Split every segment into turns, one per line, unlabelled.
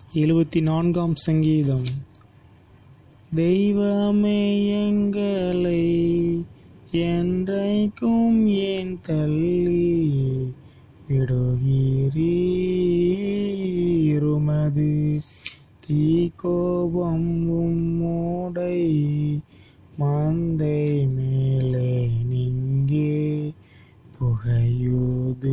எழுபத்தி நான்காம் சங்கீதம் தெய்வமே எங்களை என்றைக்கும் ஏன் தள்ளி விடுகிறீருமது தீக்கோபம் உம்மோடை மந்தை மேலே நீங்கே புகையுது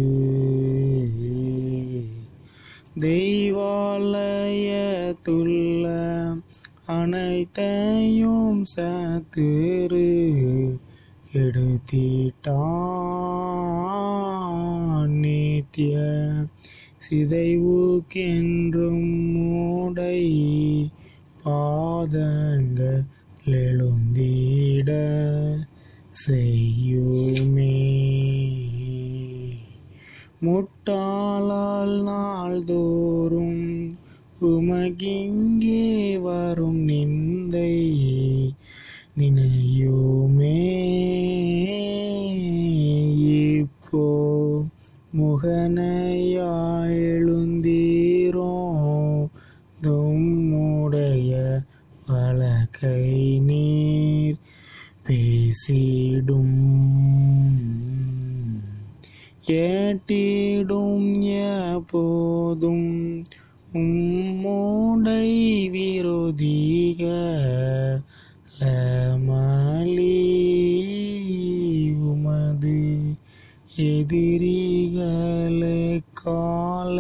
தெய்வாலயத்துள்ள அனைத்தையும் சத்துரு கெடுத்திட்டான் நித்திய சிதைவுக்கென்றும் மூடை பாதங்கள் எழுந்திட செய்யுமே முட்டாளால் நாள்தோறும் உமகிங்கே வரும் நிந்தை நினையுமே இப்போ முகனையாழுந்தீரோ தும்முடைய வழக்கை நீர் பேசிடும் ஏட்டிடும் எப்போதும் உம்மோடை விரோதிக லமலி உமது எதிரிகளே கால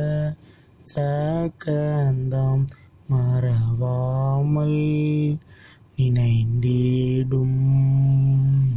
சக்கந்தம் மறவாமல் நினைந்திடும்